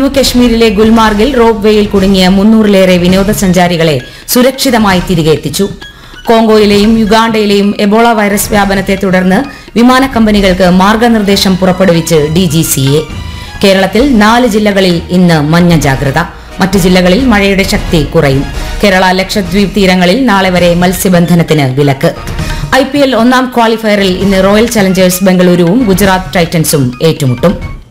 ജമ്മു കശ്മീരിലെ ഗുൽമാർഗിൽ റോപ്പ് വേയിൽ കുടുങ്ങിയ മുന്നൂറിലേറെ വിനോദസഞ്ചാരികളെ സുരക്ഷിതമായി തിരികെ എത്തിച്ചു കോങ്കോയിലെയും യുഗാണ്ടയിലെയും എബോള വൈറസ് വ്യാപനത്തെ തുടർന്ന് വിമാന കമ്പനികൾക്ക് മാർഗനിർദ്ദേശം പുറപ്പെടുവിച്ച് ഡിജിസിഎ കേരളത്തിൽ നാല് ജില്ലകളിൽ ഇന്ന് മഞ്ഞ ജാഗ്രത മറ്റ് ജില്ലകളിൽ മഴയുടെ ശക്തി കുറയും കേരള ലക്ഷദ്വീപ് തീരങ്ങളിൽ നാളെ വരെ മത്സ്യബന്ധനത്തിന് വിലക്ക് ഐ പി എൽ ഒന്നാം ക്വാളിഫയറിൽ ഇന്ന് റോയൽ ചലഞ്ചേഴ്സ് ബംഗളൂരുവും ഗുജറാത്ത് ടൈറ്റൻസും ഏറ്റുമുട്ടും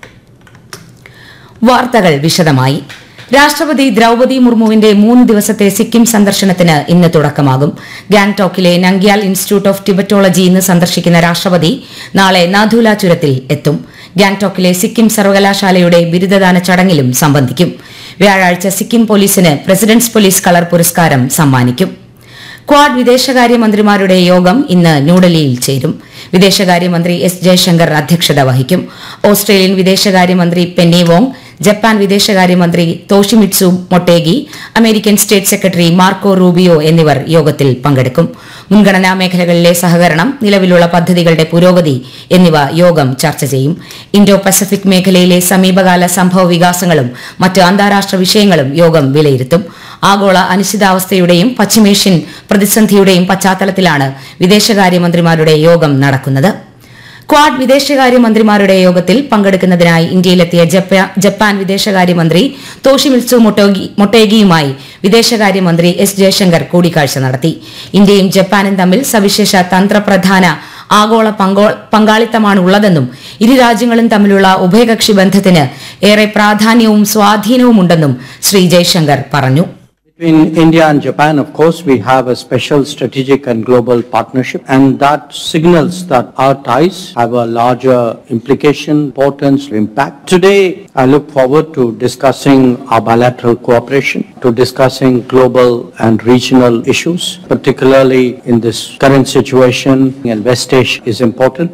വാർത്തകൾ വിശദമായി രാഷ്ട്രപതി ദ്രൌപതി മുർമുവിന്റെ മൂന്ന് ദിവസത്തെ സിക്കിം സന്ദർശനത്തിന് ഇന്ന് തുടക്കമാകും ഗാംഗ്ടോക്കിലെ നംഗ്യാൽ ഇൻസ്റ്റിറ്റ്യൂട്ട് ഓഫ് ടിബറ്റോളജി ഇന്ന് സന്ദർശിക്കുന്ന രാഷ്ട്രപതി നാളെ നാഥുല ചുരത്തിൽ എത്തും ഗാംഗ്ടോക്കിലെ സിക്കിം സർവകലാശാലയുടെ ബിരുദദാന ചടങ്ങിലും സംബന്ധിക്കും വ്യാഴാഴ്ച സിക്കിം പോലീസിന് പ്രസിഡന്റ്സ് പോലീസ് കളർ പുരസ്കാരം സമ്മാനിക്കും ക്വാഡ് വിദേശകാര്യമന്ത്രിമാരുടെ യോഗം ഇന്ന് ന്യൂഡൽഹിയിൽ ചേരും വിദേശകാര്യമന്ത്രി എസ് ജയശങ്കർ അധ്യക്ഷത വഹിക്കും ഓസ്ട്രേലിയൻ വിദേശകാര്യമന്ത്രി പെന്നി വോങ് ജപ്പാൻ വിദേശകാര്യമന്ത്രി Toshimitsu Motegi American state secretary Marco Rubio എന്നിവർ യോഗത്തിൽ പങ്കെടുക്കും മുൻഗണനാ മേഖലകളിലെ സഹകരണം നിലവിലുള്ള പദ്ധതികളുടെ പുരോഗതി എന്നിവ യോഗം ചർച്ച ചെയ്യും ഇൻഡോ പസഫിക് മേഖലയിലെ സമീപകാല സംഭവ വികാസങ്ങളും മറ്റ് അന്താരാഷ്ട്ര വിഷയങ്ങളും യോഗം വിലയിരുത്തും ആഗോള അനിശ്ചിതാവസ്ഥയുടെയും പശ്ചിമേഷ്യൻ പ്രതിസന്ധിയുടെയും പശ്ചാത്തലത്തിലാണ് വിദേശകാര്യമന്ത്രിമാരുടെ യോഗം നടക്കുന്നത് ക്വാഡ് വിദേശകാര്യമന്ത്രിമാരുടെ യോഗത്തിൽ പങ്കെടുക്കുന്നതിനായി ഇന്ത്യയിലെത്തിയ ജപ്പാ- ജപ്പാൻ വിദേശകാര്യമന്ത്രി തോഷിമിത്സു മൊട്ടോഗി- മൊട്ടേഗിയുമായി വിദേശകാര്യമന്ത്രി എസ് ജയശങ്കർ കൂടിക്കാഴ്ച നടത്തി ഇന്ത്യയും ജപ്പാനും തമ്മിൽ സവിശേഷ തന്ത്രപ്രധാന ആഗോള പങ്കോ- പങ്കാളിത്തമാണുള്ളതെന്നും ഇരു രാജ്യങ്ങളും തമ്മിലുള്ള ഉഭയകക്ഷി ബന്ധത്തിന് ഏറെ പ്രാധാന്യവും സ്വാധീനവുമുണ്ടെന്നും ശ്രീ ജയശങ്കർ പറഞ്ഞു Between India and Japan, of course, we have a special strategic and global partnership, and that signals that our ties have a larger implication, importance, impact. Today, I look forward to discussing our bilateral cooperation, to discussing global and regional issues, particularly in this current situation, and West Asia is important.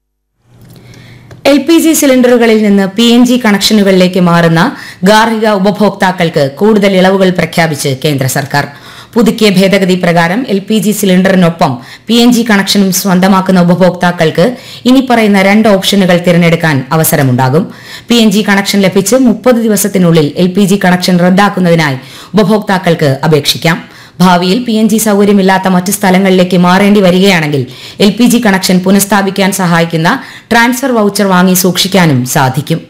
L P G സിലിണ്ടറുകളിൽ നിന്ന് P N G കണക്ഷനുകളിലേക്ക് മാറുന്ന ഗാർഹിക ഉപഭോക്താക്കൾക്ക് കൂടുതൽ ഇളവുകൾ പ്രഖ്യാപിച്ച് കേന്ദ്ര സർക്കാർ പുതുക്കിയ ഭേദഗതി പ്രകാരം എൽ പി ജി സിലിണ്ടറിനൊപ്പം പി എൻ ജി കണക്ഷനും സ്വന്തമാക്കുന്ന ഉപഭോക്താക്കൾക്ക് ഇനി പറയുന്ന രണ്ട് ഓപ്ഷനുകൾ തിരഞ്ഞെടുക്കാൻ അവസരമുണ്ടാകും പി എൻ ജി കണക്ഷൻ ലഭിച്ച് മുപ്പത് ദിവസത്തിനുള്ളിൽ എൽ പി ജി കണക്ഷൻ റദ്ദാക്കുന്നതിനായി ഉപഭോക്താക്കൾക്ക് അപേക്ഷിക്കാം ഭാവിയിൽ പി എൻ ജി സൌകര്യമില്ലാത്ത മറ്റ് സ്ഥലങ്ങളിലേക്ക് മാറേണ്ടി വരികയാണെങ്കിൽ എൽ പി ജി കണക്ഷൻ പുനഃസ്ഥാപിക്കാൻ സഹായിക്കുന്ന ട്രാൻസ്ഫർ വൌച്ചർ വാങ്ങി സൂക്ഷിക്കാനും സാധിക്കും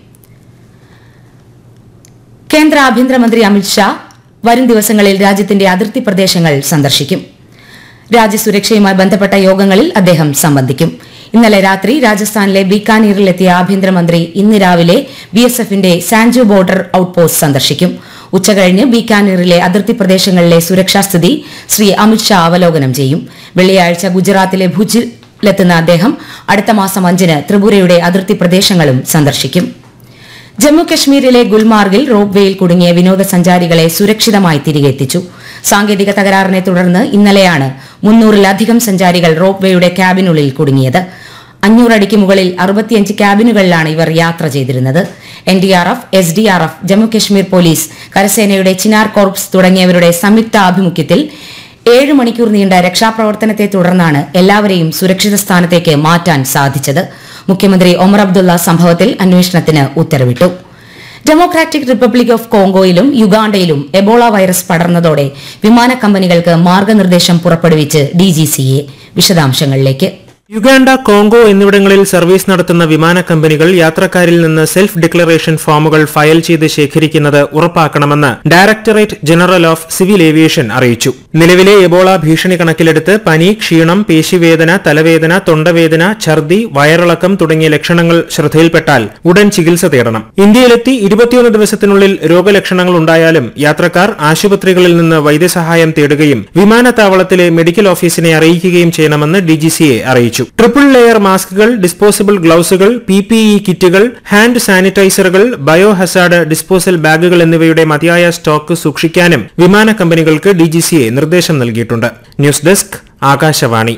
കേന്ദ്ര ആഭ്യന്തരമന്ത്രി അമിത്ഷാ വരും ദിവസങ്ങളിൽ രാജ്യത്തിന്റെ അതിർത്തി പ്രദേശങ്ങൾ സന്ദർശിക്കും രാജ്യസുരക്ഷയുമായി ബന്ധപ്പെട്ട യോഗങ്ങളിൽ അദ്ദേഹം സംബന്ധിക്കും ഇന്നലെ രാത്രി രാജസ്ഥാനിലെ ബീക്കാനീറിലെത്തിയ ആഭ്യന്തരമന്ത്രി ഇന്ന് രാവിലെ ബി എസ് എഫിന്റെ സാൻജു ബോർഡർ ഔട്ട്പോസ്റ്റ് സന്ദർശിക്കും ഉച്ചകഴിഞ്ഞ് ബീക്കാനീറിലെ അതിർത്തി പ്രദേശങ്ങളിലെ സുരക്ഷാസ്ഥിതി ശ്രീ അമിത്ഷാ അവലോകനം ചെയ്യും വെള്ളിയാഴ്ച ഗുജറാത്തിലെ ഭുജിലെത്തുന്ന അദ്ദേഹം അടുത്ത മാസം അഞ്ചിന് ത്രിപുരയുടെ അതിർത്തി പ്രദേശങ്ങളും സന്ദർശിക്കും ജമ്മു കശ്മീരിലെ ഗുൽമാർഗിൽ റോപ്പ് വേയിൽ കുടുങ്ങിയ വിനോദസഞ്ചാരികളെ സുരക്ഷിതമായി തിരികെ എത്തിച്ചു സാങ്കേതിക തകരാറിനെ തുടർന്ന് ഇന്നലെയാണ് മുന്നൂറിലധികം സഞ്ചാരികൾ റോപ്പ് വേയുടെ ക്യാബിനുള്ളിൽ കുടുങ്ങിയത് അഞ്ഞൂറടിക്ക് മുകളിൽ അറുപത്തിയഞ്ച് ക്യാബിനുകളിലാണ് ഇവർ യാത്ര ചെയ്തിരുന്നത് N D R F S D R F Jammu Kashmir police കരസേനയുടെ ചിനാർ കോർപ്സ് തുടങ്ങിയവരുടെ സംയുക്ത ആഭിമുഖ്യത്തിൽ ഏഴ് മണിക്കൂർ നീണ്ട രക്ഷാപ്രവർത്തനത്തെ തുടർന്നാണ് എല്ലാവരെയും സുരക്ഷിത സ്ഥാനത്തേക്ക് മാറ്റാൻ സാധിച്ചത് മുഖ്യമന്ത്രി ഒമർ അബ്ദുള്ള സംഭവത്തിൽ അന്വേഷണത്തിന് ഉത്തരവിട്ടു ഡെമോക്രാറ്റിക് റിപ്പബ്ലിക് ഓഫ് കോങ്കോയിലും യുഗാണ്ടയിലും എബോള വൈറസ് പടർന്നതോടെ വിമാന കമ്പനികൾക്ക് മാർഗനിർദ്ദേശം പുറപ്പെടുവിച്ച് ഡിജിസിഎ വിശദാംശങ്ങളിലേക്ക് യുഗാണ്ട കോങ്കോ എന്നിവിടങ്ങളിൽ സർവീസ് നടത്തുന്ന വിമാന കമ്പനികൾ യാത്രക്കാരിൽ നിന്ന് സെൽഫ് ഡിക്ലറേഷൻ ഫോമുകൾ ഫയൽ ചെയ്ത് ശേഖരിക്കുന്നത് ഉറപ്പാക്കണമെന്ന് directorate general of civil aviation അറിയിച്ചു നിലവിലെ എബോള ഭീഷണി കണക്കിലെടുത്ത് പനി ക്ഷീണം പേശിവേദന തലവേദന തൊണ്ടവേദന ഛർദി വയറിളക്കം തുടങ്ങിയ ലക്ഷണങ്ങൾ ശ്രദ്ധയിൽപ്പെട്ടാൽ ഉടൻ ചികിത്സ തേടണം ഇന്ത്യയിലെത്തി ഇരുപത്തിയൊന്ന് ദിവസത്തിനുള്ളിൽ രോഗലക്ഷണങ്ങൾ ഉണ്ടായാലും യാത്രക്കാർ ആശുപത്രികളിൽ നിന്ന് വൈദ്യസഹായം തേടുകയും വിമാനത്താവളത്തിലെ മെഡിക്കൽ ഓഫീസിനെ അറിയിക്കുകയും ചെയ്യണമെന്ന് ഡിജിസിഎ അറിയിച്ചു ട്രിപ്പിൾ ലെയർ മാസ്കുകൾ ഡിസ്പോസിബിൾ ഗ്ലൌസുകൾ പി പി ഇ കിറ്റുകൾ ഹാൻഡ് സാനിറ്റൈസറുകൾ ബയോ ഹസാർഡ് ഡിസ്പോസൽ ബാഗുകൾ എന്നിവയുടെ മതിയായ സ്റ്റോക്ക് സൂക്ഷിക്കാനും വിമാന കമ്പനികൾക്ക് ഡിജിസിഎ നിർദ്ദേശം നൽകിയിട്ടുണ്ട് ന്യൂസ് ഡെസ്ക് ആകാശവാണി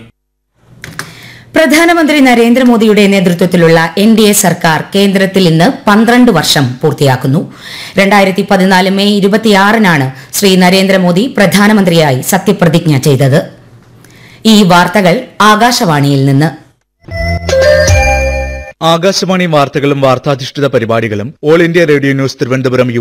പ്രധാനമന്ത്രി നരേന്ദ്രമോദിയുടെ നേതൃത്വത്തിലുള്ള എൻ ഡി എ സർക്കാർ കേന്ദ്രത്തിൽ ഇന്ന് പന്ത്രണ്ട് വർഷം പൂർത്തിയാക്കുന്നു രണ്ടായിരത്തി പതിനാല് മെയ് ഇരുപത്തിയാറിനാണ് ശ്രീ നരേന്ദ്രമോദി പ്രധാനമന്ത്രിയായി സത്യപ്രതിജ്ഞ ചെയ്തത് ഈ വാർത്തകൾ ആകാശവാണിയിൽ നിന്ന് ആകാശവാണി വാർത്തകളും വാർത്താധിഷ്ഠിത പരിപാടികളും All India Radio news Thiruvananthapuram